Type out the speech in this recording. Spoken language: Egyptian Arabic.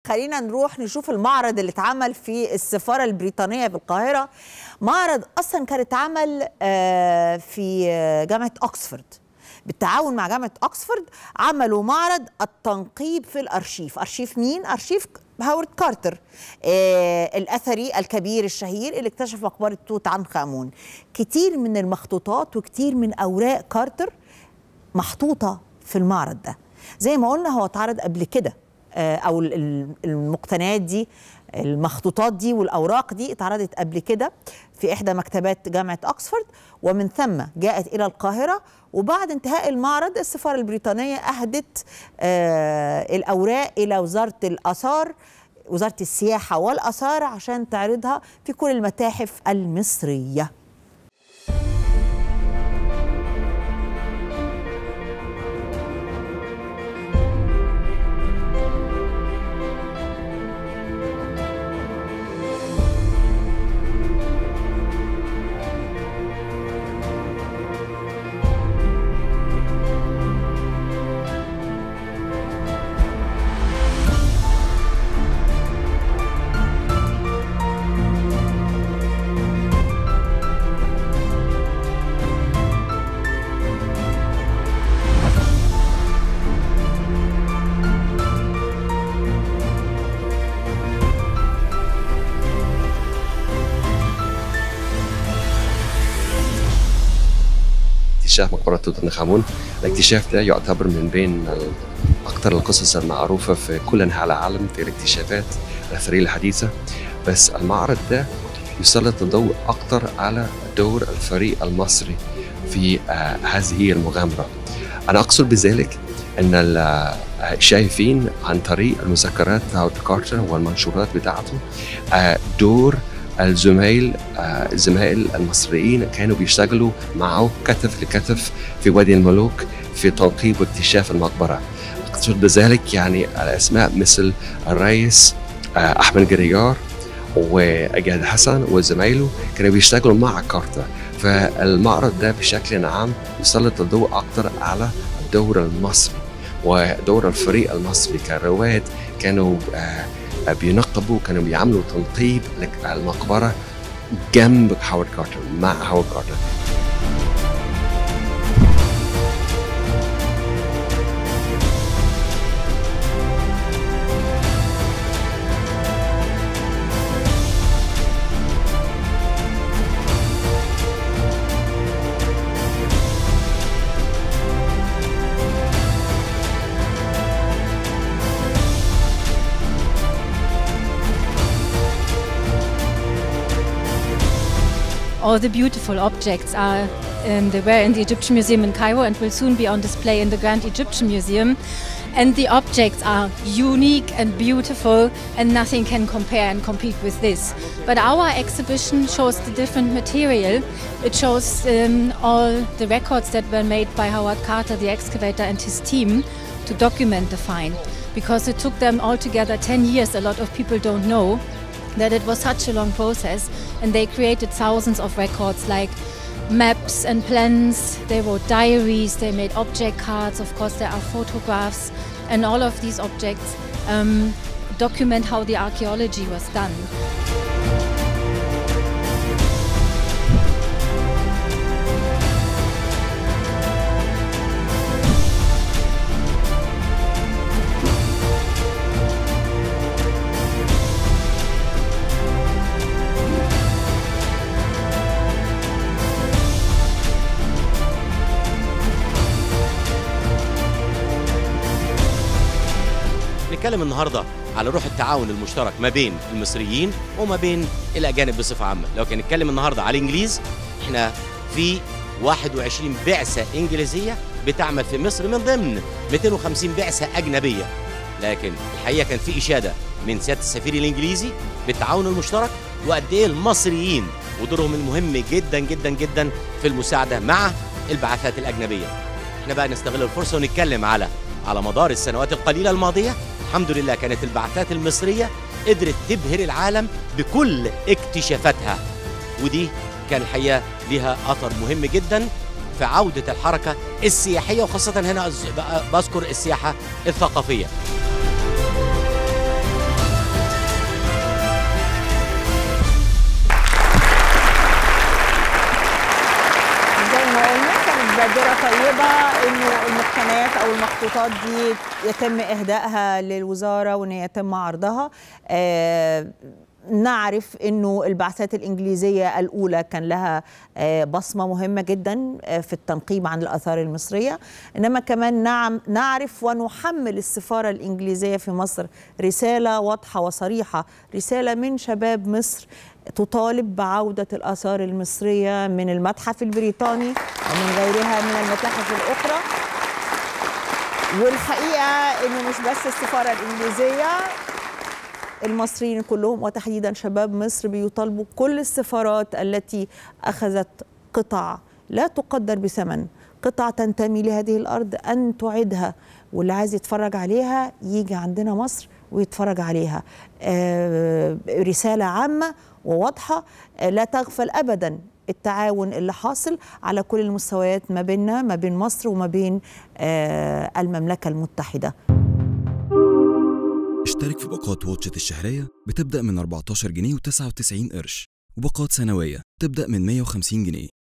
خلينا نروح نشوف المعرض اللي اتعمل في السفاره البريطانيه في القاهره معرض اصلا كان اتعمل آه، في آه، جامعه اوكسفورد بالتعاون مع جامعه اوكسفورد عملوا معرض التنقيب في الارشيف ارشيف مين ارشيف هاورد كارتر آه الاثري الكبير الشهير اللي اكتشف مقبره توت عنخ امون كتير من المخطوطات وكتير من اوراق كارتر محطوطه في المعرض ده زي ما قلنا هو اتعرض قبل كده آه، او ال- ال- المقتنيات دي المخطوطات دي والاوراق دي اتعرضت قبل كده في احدى مكتبات جامعه اوكسفورد ومن ثم جاءت الى القاهره وبعد انتهاء المعرض السفاره البريطانيه اهدت آه، الاوراق الى وزاره الاثار وزاره السياحه والاثار عشان تعرضها في كل المتاحف المصريه اكتشاف مقبرة توت عنخ آمون الاكتشاف ده يعتبر من بين أكثر القصص المعروفة في كل أنحاء العالم في الاكتشافات الأثرية الحديثة بس المعرض ده يسلط الضوء أكثر على دور الفريق المصري في آه، هذه المغامرة أنا أقصد بذلك أن ال- آه، شايفين عن طريق المذكرات هاورد كارتر والمنشورات بتاعته آه، دور الزمايل آه، الزمايل المصريين كانوا بيشتغلوا معه كتف لكتف في وادي الملوك في تنقيب واكتشاف المقبرة أقصد بذلك يعني الأسماء مثل الرئيس آه، أحمد جريار وجاد حسن وزمايله كانوا بيشتغلوا مع كارتر فالمعرض ده بشكل عام يسلط الضوء أكتر على الدور المصري ودور الفريق المصري كرواد كانوا آه، بينقبوا كانوا بيعملوا تنقيب المقبرة جنب هاورد كارتر مع هاورد كارتر All the beautiful objects are um, they were in the Egyptian Museum in Cairo and will soon be on display in the Grand Egyptian Museum. And the objects are unique and beautiful, and nothing can compare and compete with this. But our exhibition shows the different material. It shows um, all the records that were made by Howard Carter, the excavator, and his team to document the find. Because it took them altogether 10 years, a lot of people don't know that it was such a long process and they created thousands of records like maps and plans they wrote diaries they made object cards of course there are photographs and all of these objects um, document how the archaeology was done نتكلم النهارده على روح التعاون المشترك ما بين المصريين وما بين الاجانب بصفه عامه لو كان نتكلم النهارده على الانجليز احنا في 21 بعثه انجليزيه بتعمل في مصر من ضمن 250 بعثه اجنبيه لكن الحقيقه كان في اشاده من سياده السفير الانجليزي بالتعاون المشترك وقد ايه المصريين ودورهم المهم جدا جدا جدا في المساعده مع البعثات الاجنبيه احنا بقى نستغل الفرصه ونتكلم على على مدار السنوات القليله الماضيه الحمد لله كانت البعثات المصريه قدرت تبهر العالم بكل اكتشافاتها ودي كان الحقيقه ليها اثر مهم جدا في عوده الحركه السياحيه وخاصه هنا أز- بقى بذكر السياحه الثقافيه فكرة طيبة إنه المقتنيات أو المخطوطات دي يتم إهدائها للوزارة وإن يتم عرضها آه نعرف انه البعثات الانجليزيه الاولى كان لها بصمه مهمه جدا في التنقيب عن الاثار المصريه انما كمان نعم نعرف ونحمل السفاره الانجليزيه في مصر رساله واضحه وصريحه رساله من شباب مصر تطالب بعوده الاثار المصريه من المتحف البريطاني ومن غيرها من المتاحف الاخرى والحقيقه انه مش بس السفاره الانجليزيه المصريين كلهم وتحديدا شباب مصر بيطالبوا كل السفارات التي اخذت قطع لا تقدر بثمن قطع تنتمي لهذه الارض ان تعيدها واللي عايز يتفرج عليها يجي عندنا مصر ويتفرج عليها آه رساله عامه وواضحه آه لا تغفل ابدا التعاون اللي حاصل على كل المستويات ما بيننا ما بين مصر وما بين آه المملكه المتحده اشترك في باقات واتشت الشهرية بتبدأ من 14 جنيه و99 قرش وباقات سنوية تبدأ من 150 جنيه